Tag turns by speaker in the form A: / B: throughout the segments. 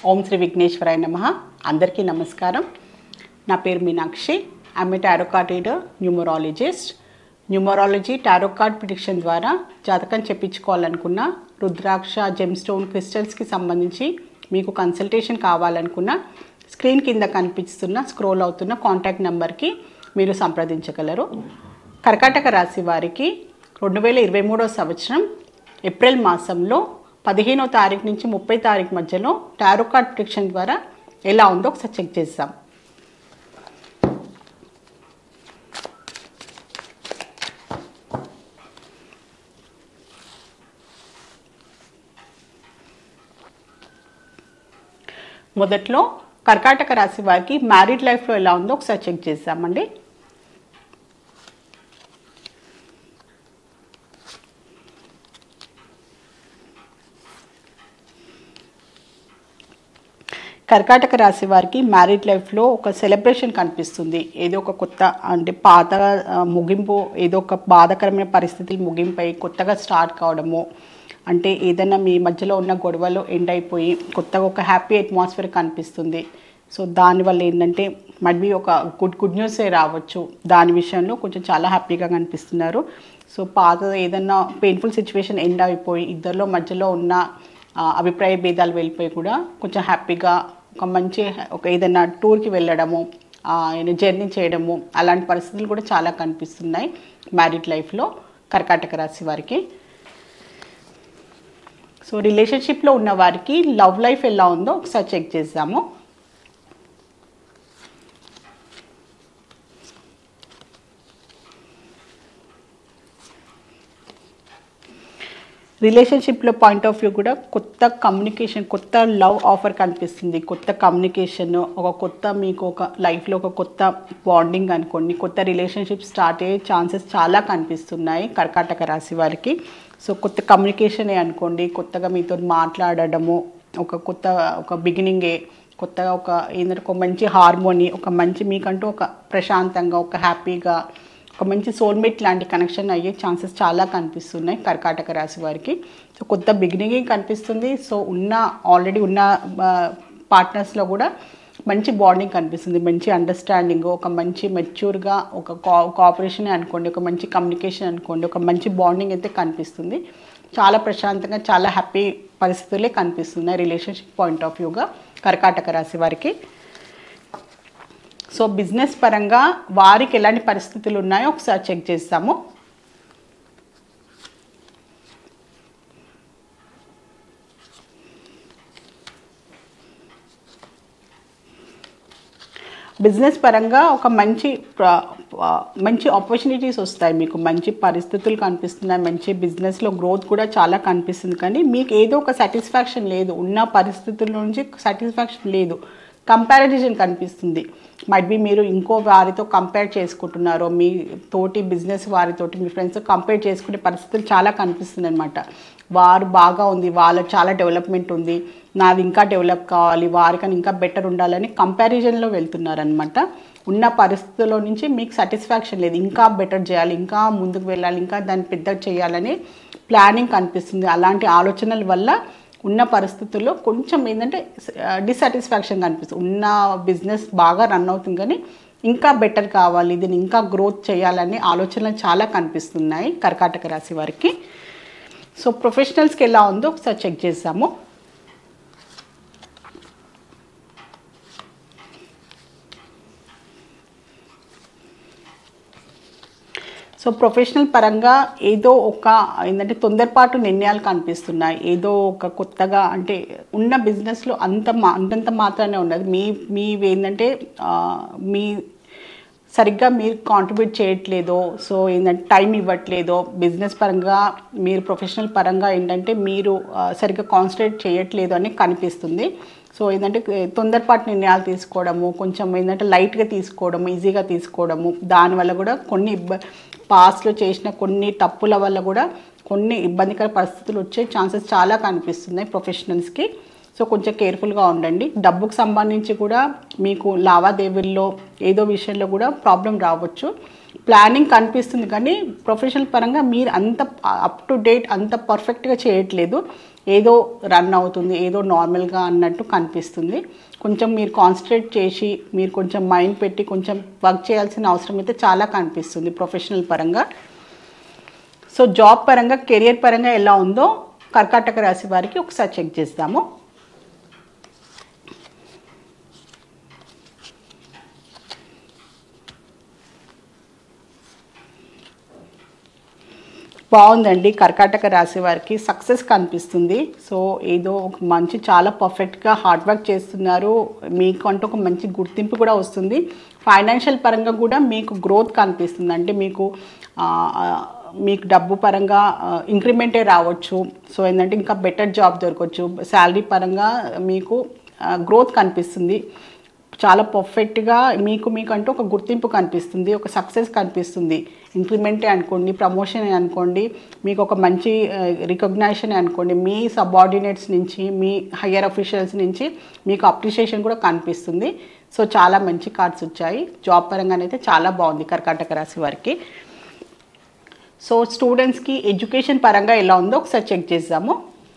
A: ఓం శ్రీ విఘ్నేశ్వరాయ నమ అందరికీ నమస్కారం నా పేరు Meenakshi I'm a tarot card reader numerologist numerology tarot card prediction ద్వారా జాతకం చెప్పించుకోవాలనుకున్న రుద్రాక్ష జెమ్ స్టోన్ క్రిస్టల్స్కి సంబంధించి మీకు కన్సల్టేషన్ కావాలనుకున్న స్క్రీన్ కింద కనిపిస్తున్న స్క్రోల్ అవుతున్న కాంటాక్ట్ నెంబర్కి మీరు సంప్రదించగలరు కర్కాటక రాశి వారికి రెండు వేల ఇరవై మూడో సంవత్సరం ఏప్రిల్ మాసంలో పదిహేనో తారీఖు నుంచి ముప్పై తారీఖు మధ్యలో టారో కార్డ్ ప్రిడిక్షన్ ద్వారా ఎలా ఉందో ఒకసారి చెక్ చేద్దాం మొదట్లో కర్కాటక రాశి వారికి మ్యారీడ్ లైఫ్లో ఎలా ఉందో ఒకసారి చెక్ చేద్దామండి కర్కాటక రాశి వారికి మ్యారీడ్ లైఫ్లో ఒక సెలబ్రేషన్ కనిపిస్తుంది ఏదో ఒక కొత్త అంటే పాత ఆ, ముగింపు ఏదో ఒక బాధాకరమైన పరిస్థితులు ముగింపై కొత్తగా స్టార్ట్ కావడము అంటే ఏదైనా మీ మధ్యలో ఉన్న గొడవలు ఎండ్ అయిపోయి కొత్తగా ఒక హ్యాపీ అట్మాస్ఫియర్ కనిపిస్తుంది సో దానివల్ల ఏంటంటే మళ్ళీ ఒక గుడ్ గుడ్ న్యూసే రావచ్చు దాని విషయంలో కొంచెం చాలా హ్యాపీగా కనిపిస్తున్నారు సో పాత ఏదన్నా పెయిన్ఫుల్ సిచ్యువేషన్ ఎండ్ అయిపోయి ఇద్దరిలో మధ్యలో ఉన్న ఆ, అభిప్రాయ భేదాలు వెళ్ళిపోయి కూడా కొంచెం హ్యాపీగా ఒక మంచి ఒక ఏదైనా టూర్కి వెళ్ళడము జర్నీ చేయడము అలాంటి పరిస్థితులు కూడా చాలా కనిపిస్తున్నాయి మ్యారీడ్ లైఫ్లో కర్కాటక రాశి వారికి సో రిలేషన్షిప్లో ఉన్న వారికి లవ్ లైఫ్ ఎలా ఉందో ఒకసారి చెక్ చేద్దాము రిలేషన్షిప్లో పాయింట్ ఆఫ్ వ్యూ కూడా కొత్త కమ్యూనికేషన్ కొత్త లవ్ ఆఫర్ కనిపిస్తుంది కొత్త కమ్యూనికేషన్ ఒక కొత్త మీకు ఒక లైఫ్లో ఒక కొత్త బాండింగ్ అనుకోండి కొత్త రిలేషన్షిప్ స్టార్ట్ అయ్యే ఛాన్సెస్ చాలా కనిపిస్తున్నాయి కర్కాటక రాశి వారికి సో కొత్త కమ్యూనికేషనే అనుకోండి కొత్తగా మీతో మాట్లాడడము ఒక కొత్త ఒక బిగినింగే కొత్తగా ఒక ఏంటంటే ఒక మంచి హార్మోని ఒక మంచి మీకంటూ ఒక ప్రశాంతంగా ఒక హ్యాపీగా ఒక మంచి సోల్మేట్ లాంటి కనెక్షన్ అయ్యే ఛాన్సెస్ చాలా కనిపిస్తున్నాయి కర్కాటక రాశి వారికి సో కొత్త బిగినింగ్ కనిపిస్తుంది సో ఉన్న ఆల్రెడీ ఉన్న పార్ట్నర్స్లో కూడా మంచి బాండింగ్ కనిపిస్తుంది మంచి అండర్స్టాండింగ్ ఒక మంచి మెచ్యూర్గా ఒక కా కోఆపరేషన్ అనుకోండి ఒక మంచి కమ్యూనికేషన్ అనుకోండి ఒక మంచి బాండింగ్ అయితే కనిపిస్తుంది చాలా ప్రశాంతంగా చాలా హ్యాపీ పరిస్థితులే కనిపిస్తున్నాయి రిలేషన్షిప్ పాయింట్ ఆఫ్ వ్యూగా కర్కాటక రాశి వారికి సో బిజినెస్ పరంగా వారికి ఎలాంటి పరిస్థితులు ఉన్నాయో ఒకసారి చెక్ చేస్తాము బిజినెస్ పరంగా ఒక మంచి ప్ర- ఆ, మంచి ఆపర్చునిటీస్ వస్తాయి మీకు మంచి పరిస్థితులు కనిపిస్తున్నాయి మంచి బిజినెస్లో గ్రోత్ కూడా చాలా కనిపిస్తుంది కానీ మీకు ఏదో ఒక సాటిస్ఫాక్షన్ లేదు ఉన్న పరిస్థితుల నుంచి సాటిస్ఫాక్షన్ లేదు కంపారిజన్ కనిపిస్తుంది మైట్ బి మీరు ఇంకో వారితో కంపేర్ చేసుకుంటున్నారో మీ తోటి బిజినెస్ వారితోటి మీ ఫ్రెండ్స్ కంపేర్ చేసుకునే పరిస్థితులు చాలా కనిపిస్తుంది అనమాట వారు బాగా ఉంది వాళ్ళ చాలా డెవలప్మెంట్ ఉంది నాది ఇంకా డెవలప్ కావాలి వారికని ఇంకా బెటర్ ఉండాలని కంపారిజన్లో వెళ్తున్నారనమాట ఉన్న పరిస్థితుల్లో నుంచి మీకు సాటిస్ఫాక్షన్ లేదు ఇంకా బెటర్ చేయాలి ఇంకా ముందుకు వెళ్ళాలి ఇంకా దాన్ని పెద్దగా చేయాలని ప్లానింగ్ కనిపిస్తుంది అలాంటి ఆలోచనల వల్ల ఉన్న పరిస్థితుల్లో కొంచెం ఏంటంటే డిసాటిస్ఫాక్షన్ కనిపిస్తుంది ఉన్న బిజినెస్ బాగా రన్ అవుతుంది కానీ ఇంకా బెటర్ కావాలి దీన్ని ఇంకా గ్రోత్ చేయాలని ఆలోచనలు చాలా కనిపిస్తున్నాయి కర్కాటక రాశి వారికి సో ప్రొఫెషనల్స్కి ఎలా ఉందో ఒకసారి చెక్ చేద్దాము సో ప్రొఫెషనల్ పరంగా ఏదో ఒక ఏంటంటే తొందరపాటు నిర్ణయాలు కనిపిస్తున్నాయి ఏదో ఒక కొత్తగా అంటే ఉన్న బిజినెస్లో అంత మా అంతంత మాత్రమే ఉన్నది మీ మీ ఏంటంటే ఆ, మీ సరిగ్గా మీరు కాంట్రిబ్యూట్ చేయట్లేదో సో ఏంటంటే టైం ఇవ్వట్లేదో బిజినెస్ పరంగా మీరు ప్రొఫెషనల్ పరంగా ఏంటంటే మీరు ఆ, సరిగ్గా కాన్సన్ట్రేట్ చేయట్లేదు అని కనిపిస్తుంది సో ఏంటంటే తొందరపాటు నిర్ణయాలు తీసుకోవడము కొంచెం ఏంటంటే లైట్గా తీసుకోవడము ఈజీగా తీసుకోవడము దానివల్ల కూడా కొన్ని ఇబ్బ పాస్ట్లో చేసిన కొన్ని తప్పుల వల్ల కూడా కొన్ని ఇబ్బందికర పరిస్థితులు వచ్చే ఛాన్సెస్ చాలా కనిపిస్తున్నాయి ప్రొఫెషనల్స్కి సో కొంచెం కేర్ఫుల్గా ఉండండి డబ్బుకు సంబంధించి కూడా మీకు లావాదేవీల్లో ఏదో విషయంలో కూడా ప్రాబ్లం రావచ్చు ప్లానింగ్ కనిపిస్తుంది కానీ ప్రొఫెషనల్ పరంగా మీరు అంత అప్ టు డేట్ అంత పర్ఫెక్ట్గా చేయట్లేదు ఏదో రన్ అవుతుంది ఏదో నార్మల్గా అన్నట్టు కనిపిస్తుంది కొంచెం మీరు కాన్సన్ట్రేట్ చేసి మీరు కొంచెం మైండ్ పెట్టి కొంచెం వర్క్ చేయాల్సిన అవసరం అయితే చాలా కనిపిస్తుంది ప్రొఫెషనల్ పరంగా సో జాబ్ పరంగా కెరియర్ పరంగా ఎలా ఉందో కర్కాటక రాశి వారికి ఒకసారి చెక్ చేద్దాము బాగుందండి కర్కాటక రాశి వారికి సక్సెస్ కనిపిస్తుంది సో ఏదో ఒక మంచి చాలా పర్ఫెక్ట్గా హార్డ్ వర్క్ చేస్తున్నారు మీకు అంటూ ఒక మంచి గుర్తింపు కూడా వస్తుంది ఫైనాన్షియల్ పరంగా కూడా మీకు గ్రోత్ కనిపిస్తుంది అంటే మీకు ఆ, ఆ, మీకు డబ్బు పరంగా ఇంక్రిమెంటే రావచ్చు సో ఏంటంటే ఇంకా బెటర్ జాబ్ దొరకవచ్చు శాలరీ పరంగా మీకు గ్రోత్ కనిపిస్తుంది చాలా పర్ఫెక్ట్గా మీకు మీకు అంటూ ఒక గుర్తింపు కనిపిస్తుంది ఒక సక్సెస్ కనిపిస్తుంది ఇంక్రిమెంటే అనుకోండి ప్రమోషన్ అనుకోండి మీకు ఒక మంచి రికగ్నైషన్ అనుకోండి మీ సబార్డినేట్స్ నుంచి మీ హయ్యర్ అఫీషియల్స్ నుంచి మీకు అప్రిషియేషన్ కూడా కనిపిస్తుంది సో చాలా మంచి కార్డ్స్ వచ్చాయి జాబ్ పరంగానైతే చాలా బాగుంది కర్కాటక రాశి వారికి సో స్టూడెంట్స్కి ఎడ్యుకేషన్ పరంగా ఎలా ఉందో ఒకసారి చెక్ చేద్దాము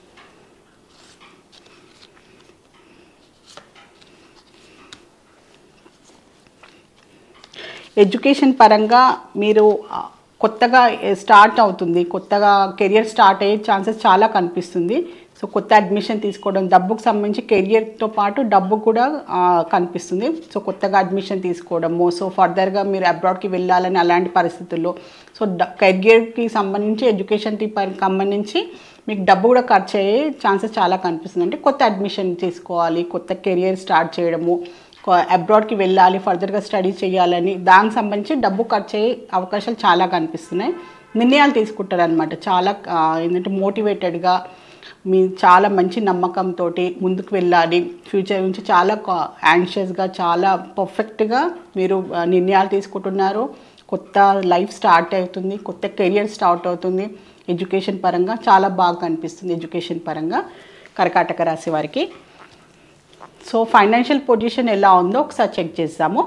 A: ఎడ్యుకేషన్ పరంగా మీరు ఆ, కొత్తగా స్టార్ట్ అవుతుంది కొత్తగా కెరియర్ స్టార్ట్ అయ్యే ఛాన్సెస్ చాలా కనిపిస్తుంది సో కొత్త అడ్మిషన్ తీసుకోవడం డబ్బుకు సంబంధించి కెరియర్తో పాటు డబ్బు కూడా ఆ, కనిపిస్తుంది సో కొత్తగా అడ్మిషన్ తీసుకోవడము సో ఫర్దర్గా మీరు అబ్రాడ్కి వెళ్ళాలని అలాంటి పరిస్థితుల్లో సో డ కెరియర్కి సంబంధించి ఎడ్యుకేషన్కి ప- సంబంధించి మీకు డబ్బు కూడా ఖర్చు అయ్యే ఛాన్సెస్ చాలా కనిపిస్తుంది అంటే కొత్త అడ్మిషన్ తీసుకోవాలి కొత్త కెరియర్ స్టార్ట్ చేయడము అబ్రాడ్కి వెళ్ళాలి ఫర్దర్గా స్టడీ చేయాలని దానికి సంబంధించి డబ్బు ఖర్చు అయ్యే అవకాశాలు చాలా కనిపిస్తున్నాయి నిర్ణయాలు తీసుకుంటారనమాట చాలా ఆ, ఏంటంటే మోటివేటెడ్గా మీ చాలా మంచి నమ్మకంతో ముందుకు వెళ్ళాలి ఫ్యూచర్ గురించి చాలా యాంగ్షియస్గా చాలా పర్ఫెక్ట్గా మీరు ఆ, నిర్ణయాలు తీసుకుంటున్నారు కొత్త లైఫ్ స్టార్ట్ అవుతుంది కొత్త కెరియర్ స్టార్ట్ అవుతుంది ఎడ్యుకేషన్ పరంగా చాలా బాగా కనిపిస్తుంది ఎడ్యుకేషన్ పరంగా కర్కాటక రాశి వారికి సో ఫైనాన్షియల్ పొజిషన్ ఎలా ఉందో ఒకసారి చెక్ చేద్దాము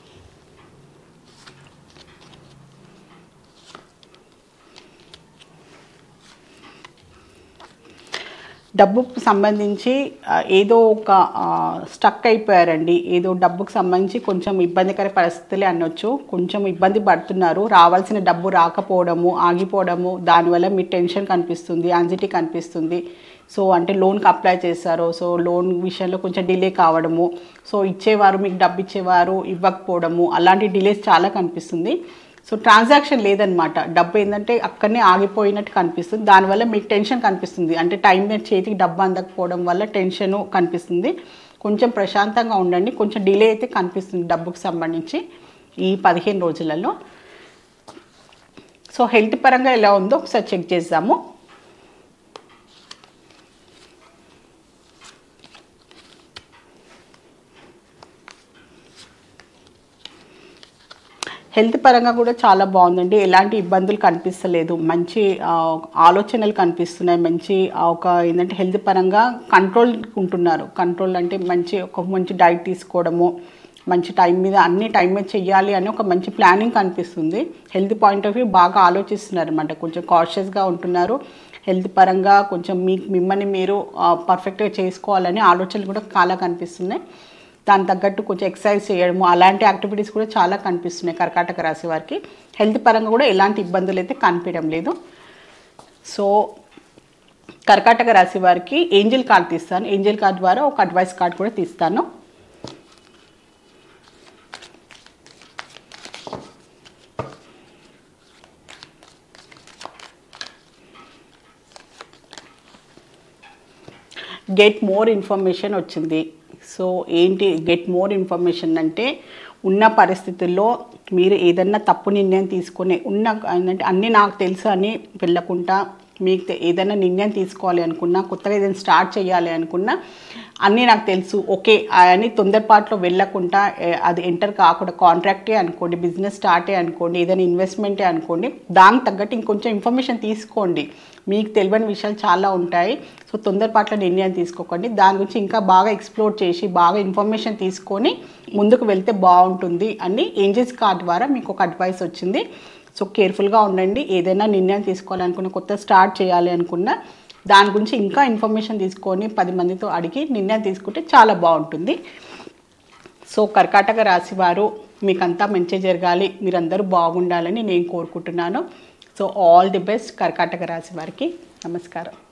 A: డబ్బుకు సంబంధించి ఆ, ఏదో ఒక స్టక్ అయిపోయారండి ఏదో డబ్బుకు సంబంధించి కొంచెం ఇబ్బందికర పరిస్థితులే అనొచ్చు కొంచెం ఇబ్బంది పడుతున్నారు రావాల్సిన డబ్బు రాకపోవడము ఆగిపోవడము దానివల్ల మీ టెన్షన్ కనిపిస్తుంది యాంగ్జైటీ కనిపిస్తుంది సో అంటే లోన్కి అప్లై చేశారు సో లోన్ విషయంలో కొంచెం డిలే కావడము సో ఇచ్చేవారు మీకు డబ్బు ఇచ్చేవారు ఇవ్వకపోవడము అలాంటి డిలేస్ చాలా కనిపిస్తుంది సో ట్రాన్సాక్షన్ లేదనమాట డబ్బు ఏంటంటే అక్కడనే ఆగిపోయినట్టు కనిపిస్తుంది దానివల్ల మీకు టెన్షన్ కనిపిస్తుంది అంటే టైం మీద చేతికి డబ్బు అందకపోవడం వల్ల టెన్షన్ కనిపిస్తుంది కొంచెం ప్రశాంతంగా ఉండండి కొంచెం డిలే అయితే కనిపిస్తుంది డబ్బుకు సంబంధించి ఈ పదిహేను రోజులలో సో హెల్త్ పరంగా ఎలా ఉందో ఒకసారి చెక్ చేద్దాము హెల్త్ పరంగా కూడా చాలా బాగుందండి ఎలాంటి ఇబ్బందులు కనిపిస్తలేదు మంచి ఆ, ఆలోచనలు కనిపిస్తున్నాయి మంచి ఆ, ఒక ఏంటంటే హెల్త్ పరంగా కంట్రోల్ ఉంటున్నారు కంట్రోల్ అంటే మంచి ఒక మంచి డైట్ తీసుకోవడము మంచి టైం మీద అన్ని టైం మీద చెయ్యాలి అని ఒక మంచి ప్లానింగ్ కనిపిస్తుంది హెల్త్ పాయింట్ ఆఫ్ వ్యూ బాగా ఆలోచిస్తున్నారు అనమాట కొంచెం కాషియస్గా ఉంటున్నారు హెల్త్ పరంగా కొంచెం మీ మిమ్మల్ని మీరు పర్ఫెక్ట్గా చేసుకోవాలని ఆలోచనలు కూడా చాలా కనిపిస్తున్నాయి దాని తగ్గట్టు కొంచెం ఎక్సర్సైజ్ చేయడము అలాంటి యాక్టివిటీస్ కూడా చాలా కనిపిస్తున్నాయి కర్కాటక రాశి వారికి హెల్త్ పరంగా కూడా ఎలాంటి ఇబ్బందులు అయితే కనిపించడం లేదు సో కర్కాటక రాశి వారికి ఏంజల్ కార్డ్ తీస్తాను ఏంజల్ కార్డ్ ద్వారా ఒక అడ్వైస్ కార్డ్ కూడా తీస్తాను గెట్ మోర్ ఇన్ఫర్మేషన్ వచ్చింది సో ఏంటి గెట్ మోర్ ఇన్ఫర్మేషన్ అంటే ఉన్న పరిస్థితుల్లో మీరు ఏదన్నా తప్పు నిర్ణయం తీసుకునే ఉన్న ఏంటంటే అన్నీ నాకు తెలుసు అని వెళ్ళకుండా మీకు తె- ఏదైనా నిర్ణయం తీసుకోవాలి అనుకున్నా కొత్తగా ఏదైనా స్టార్ట్ చేయాలి అనుకున్నా అన్నీ నాకు తెలుసు ఓకే అని తొందరపాట్లో వెళ్ళకుండా ఏ, అది ఎంటర్ కాకుండా కాంట్రాక్టే అనుకోండి బిజినెస్ స్టార్టే అనుకోండి ఏదైనా ఇన్వెస్ట్మెంటే అనుకోండి దానికి తగ్గట్టు ఇంకొంచెం ఇన్ఫర్మేషన్ తీసుకోండి మీకు తెలియని విషయాలు చాలా ఉంటాయి సో తొందరపాట్ల నిర్ణయం తీసుకోకండి దాని గురించి ఇంకా బాగా ఎక్స్ప్లోర్ చేసి బాగా ఇన్ఫర్మేషన్ తీసుకొని ముందుకు వెళ్తే బాగుంటుంది అని ఏంజెస్ కార్డ్ ద్వారా మీకు ఒక అడ్వైస్ వచ్చింది సో కేర్ఫుల్గా ఉండండి ఏదైనా నిర్ణయం తీసుకోవాలనుకున్న కొత్త స్టార్ట్ చేయాలి అనుకున్నా దాని గురించి ఇంకా ఇన్ఫర్మేషన్ తీసుకొని పది మందితో అడిగి నిర్ణయం తీసుకుంటే చాలా బాగుంటుంది సో కర్కాటక రాశి వారు మీకంతా మంచి జరగాలి మీరందరూ బాగుండాలని నేను కోరుకుంటున్నాను సో ఆల్ ది బెస్ట్ కర్కాటక రాశి వారికి నమస్కారం